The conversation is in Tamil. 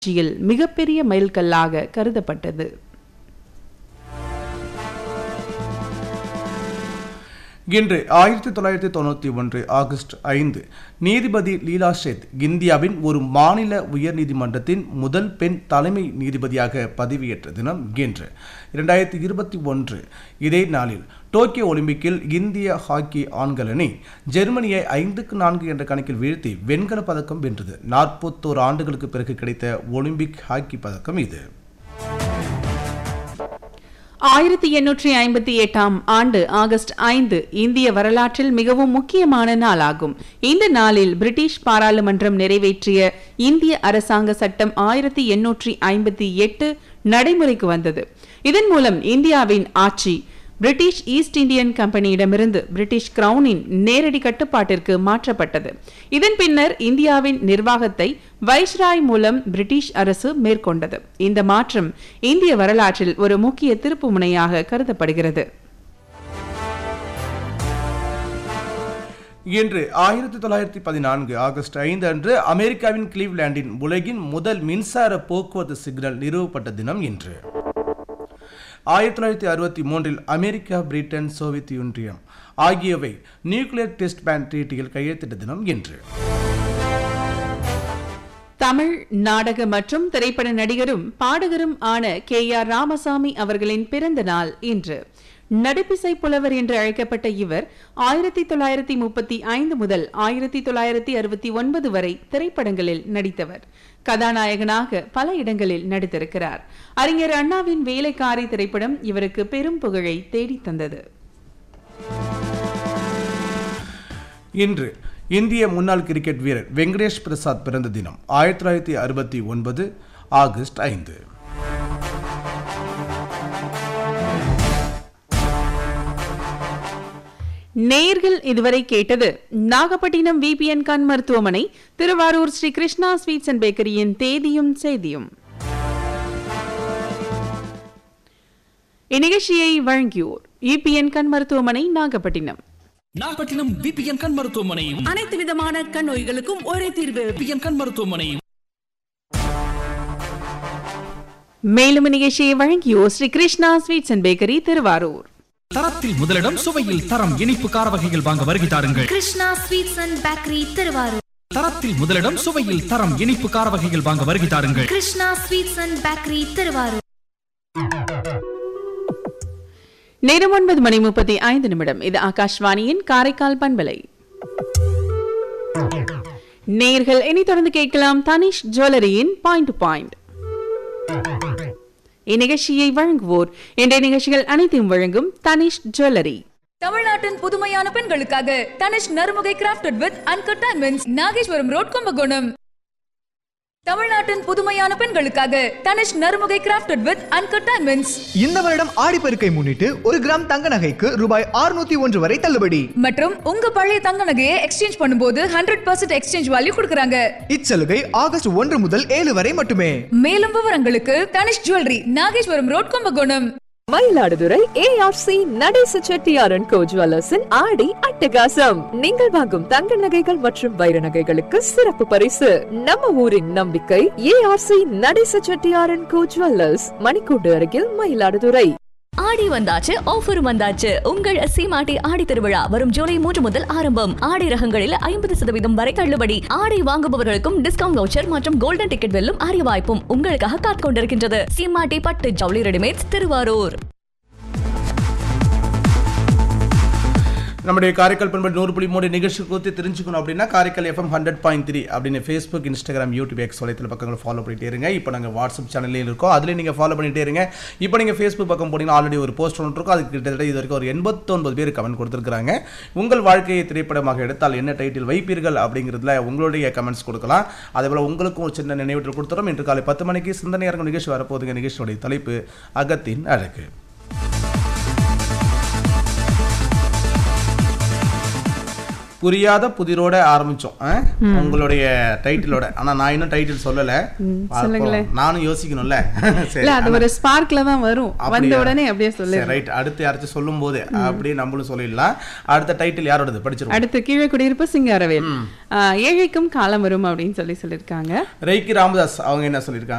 வளர்ச்சியில் மிகப்பெரிய மைல்கல்லாக கருதப்பட்டது இன்று ஆயிரத்தி தொள்ளாயிரத்தி தொண்ணூற்றி ஒன்று ஆகஸ்ட் ஐந்து நீதிபதி லீலா ஷேத் இந்தியாவின் ஒரு மாநில உயர்நீதிமன்றத்தின் முதல் பெண் தலைமை நீதிபதியாக பதவியேற்ற தினம் இன்று இரண்டாயிரத்தி இருபத்தி ஒன்று இதே நாளில் டோக்கியோ ஒலிம்பிக்கில் இந்திய ஹாக்கி ஆண்கள் அணி ஜெர்மனியை ஐந்துக்கு நான்கு என்ற கணக்கில் வீழ்த்தி வெண்கலப் பதக்கம் வென்றது நாற்பத்தோரு ஆண்டுகளுக்கு பிறகு கிடைத்த ஒலிம்பிக் ஹாக்கி பதக்கம் இது ஆயிரத்தி எண்ணூற்றி ஐம்பத்தி எட்டாம் ஆண்டு ஆகஸ்ட் ஐந்து இந்திய வரலாற்றில் மிகவும் முக்கியமான நாளாகும் இந்த நாளில் பிரிட்டிஷ் பாராளுமன்றம் நிறைவேற்றிய இந்திய அரசாங்க சட்டம் ஆயிரத்தி எண்ணூற்றி ஐம்பத்தி எட்டு நடைமுறைக்கு வந்தது இதன் மூலம் இந்தியாவின் ஆட்சி பிரிட்டிஷ் ஈஸ்ட் இந்தியன் கம்பெனியிடமிருந்து பிரிட்டிஷ் கிரவுனின் நேரடி கட்டுப்பாட்டிற்கு மாற்றப்பட்டது இதன் பின்னர் இந்தியாவின் நிர்வாகத்தை வைஸ்ராய் மூலம் பிரிட்டிஷ் அரசு மேற்கொண்டது இந்த மாற்றம் இந்திய வரலாற்றில் ஒரு முக்கிய திருப்புமுனையாக கருதப்படுகிறது இன்று ஆயிரத்தி தொள்ளாயிரத்தி பதினான்கு ஆகஸ்ட் ஐந்து அன்று அமெரிக்காவின் கிளீவ்லாண்டின் உலகின் முதல் மின்சார போக்குவரத்து சிக்னல் நிறுவப்பட்ட தினம் இன்று ஆயிரத்தி தொள்ளாயிரத்தி அறுபத்தி மூன்றில் அமெரிக்கா பிரிட்டன் சோவியத் யூனியம் ஆகியவை நியூக்ளியர் டெஸ்ட் பேன் ட்ரீட்டியில் கையெழுத்திட்ட தினம் இன்று தமிழ் நாடக மற்றும் திரைப்பட நடிகரும் பாடகரும் ஆன கே ஆர் ராமசாமி அவர்களின் பிறந்த நாள் இன்று நடிப்பிசை புலவர் என்று அழைக்கப்பட்ட இவர் ஆயிரத்தி தொள்ளாயிரத்தி முப்பத்தி ஐந்து முதல் ஆயிரத்தி தொள்ளாயிரத்தி அறுபத்தி ஒன்பது வரை திரைப்படங்களில் நடித்தவர் கதாநாயகனாக பல இடங்களில் நடித்திருக்கிறார் அறிஞர் அண்ணாவின் வேலைக்காரி திரைப்படம் இவருக்கு பெரும் புகழை தேடித் தந்தது இன்று இந்திய முன்னாள் கிரிக்கெட் வீரர் வெங்கடேஷ் பிரசாத் பிறந்த தினம் ஆயிரத்தி தொள்ளாயிரத்தி அறுபத்தி ஒன்பது ஆகஸ்ட் ஐந்து நேர்கள் இதுவரை கேட்டது நாகப்பட்டினம் விபிஎன் கண் மருத்துவமனை திருவாரூர் ஸ்ரீ கிருஷ்ணா ஸ்வீட்ஸ் அண்ட் பேக்கரியின் தேதியும் செய்தியும் இந்நிகழ்ச்சியை வழங்கியோர் இபிஎன் கண் மருத்துவமனை நாகப்பட்டினம் நாகப்பட்டினம் விபிஎன் கண் மருத்துவமனையும் அனைத்து விதமான கண் நோய்களுக்கும் ஒரே தீர்வு விபிஎன் கண் மருத்துவமனையும் மேலும் இந்நிகழ்ச்சியை வழங்கியோர் Sri Krishna sweets and bakery Thiruvarur தரத்தில் முதலிடம் சுவையில் தரம் இனிப்பு கார வகைகள் வாங்க வருகை தாருங்கள் Krishna sweets and bakery Thiruvarur தரத்தில் முதலிடம் சுவையில் தரம் இனிப்பு கார வகைகள் வாங்க வருகை தாருங்கள் Krishna sweets and bakery Thiruvarur நேரம் ஒன்பது மணி முப்பத்தி ஐந்து நிமிடம் இது ஆகாஷ்வாணியின் காரைக்கால் பண்பலை நேர்கள் இனி தொடர்ந்து கேட்கலாம் தனிஷ் ஜுவல்லரியின் பாயிண்ட் டு பாயிண்ட் இந்நிகழ்ச்சியை வழங்குவோர் இன்றைய நிகழ்ச்சிகள் அனைத்தையும் வழங்கும் தனிஷ் ஜுவல்லரி தமிழ்நாட்டின் புதுமையான பெண்களுக்காக Tanishq Narumugai crafted with uncut diamonds Nageswaram road Kumbakonam தமிழ்நாட்டின் புதுமையான பெண்களுக்காக Tanishq Narumugai crafted with uncut diamonds இந்த வருடம் ஆடிப்பெருக்கை முன்னிட்டு ஒரு கிராம் தங்க நகைக்கு ரூபாய் 601 ஒன்று வரை தள்ளுபடி மற்றும் உங்க பழைய தங்க நகையை எக்ஸ்சேஞ்ச் பண்ணும்போது ஹண்ட்ரட் பர்சன்ட் எக்ஸ்சேஞ்ச் வேல்யூ கொடுக்குறாங்க இச்சலுகை ஆகஸ்ட் ஒன்று முதல் ஏழு வரை மட்டுமே மேலும் விவரங்களுக்கு Tanishq jewellery Nageswaram road Kumbakonam Mayiladuthurai ARC Natesa செட்டியாரன் கோ ஜுவல்லர்ஸின் ஆடி அட்டகாசம் நீங்கள் வாங்கும் தங்க நகைகள் மற்றும் வைர நகைகளுக்கு சிறப்பு பரிசு நம்ம ஊரின் நம்பிக்கை ஏஆர்சி நடேச செட்டியாரன் கோ ஜுவல்லர்ஸ் மணிக்கூண்டு அருகில் மயிலாடுதுறை ஆடி வந்தாச்சு ஆஃபர் வந்தாச்சு உங்கள் சீமாட்டி ஆடி திருவிழா வரும் ஜூலை மூன்று முதல் ஆரம்பம் ஆடி ரகங்களில் ஐம்பது சதவீதம் வரை தள்ளுபடி ஆடை வாங்குபவர்களுக்கும் டிஸ்கவுண்ட் வவுச்சர் மற்றும் கோல்டன் டிக்கெட் வெல்லும் அரிய வாய்ப்பும் உங்களுக்காக காத்துக் கொண்டிருக்கின்றது சீமாட்டி பட்டு ஜவுளி ரெடிமேட்ஸ் திருவாரூர் நம்முடைய காரைக்கால் பண்பு நூறு புள்ளி மூணு நிகழ்ச்சி குறித்து தெரிஞ்சுக்கணும் அப்படின்னா Karaikal FM hundred point three அப்படின்னு ஃபேஸ்புக் இன்ஸ்டாகிராம் யூடியூப் எக்ஸ் வலைத்தள பக்கங்களை ஃபாலோ பண்ணிட்டே இருங்க இப்போ நாங்கள் வாட்ஸ்அப் சேனல்லையும் இருக்கோம் அதுலேயும் நீங்கள் ஃபாலோ பண்ணிட்டே இருங்க இப்போ நீங்கள் ஃபேஸ்புக் பக்கம் போனீங்கன்னா ஆல்ரெடி ஒரு போஸ்ட் ஒன்று இருக்கும் அதுக்கு கிட்டத்தட்ட இது வரைக்கும் ஒரு எண்பத்தொன்பது பேர் கமெண்ட் கொடுத்துருக்காங்க உங்கள் வாழ்க்கையை திரைப்படமாக எடுத்தால் என்ன டைட்டில் வைப்பீர்கள் அப்படிங்கிறதுல உங்களுடைய கமெண்ட்ஸ் கொடுக்கலாம் அதேபோல் உங்களுக்கும் ஒரு சின்ன நினைவூட்டல் கொடுத்துறோம் இன்று காலை பத்து மணிக்கு சிந்தனை அரங்கம் நிகழ்ச்சி வரப்போகுதுங்க நிகழ்ச்சியுடைய தலைப்பு அகத்தின் அழகு புரியாத புதிரோட ஆரம்பிச்சோம் ஆ? உங்களுடைய டைட்டிலோட ஆனா நான் இன்னும் டைட்டில் சொல்லல சொல்லுங்களேன். பார்ப்போம். நானும் யோசிக்கணும்ல சரி இல்ல அது ஒரு ஸ்பார்க்ல தான் வரும் வந்த அப்படியா? உடனே அப்படியே சொல்லு சரி ரைட் அடுத்து யாராச்சும் சொல்லும் போது அப்படியே நம்மளும் சொல்லிடலாம் அடுத்த டைட்டில் யாரோடது படிச்சிருவோம் அடுத்து கீழே குடியிருப்பு சிங்காரவேல் ஆஹ் ஏழைக்கும் காலம் வரும் அப்படின்னு சொல்லி சொல்லியிருக்காங்க ரெய்கி ராமதாஸ் அவங்க என்ன சொல்லியிருக்காங்க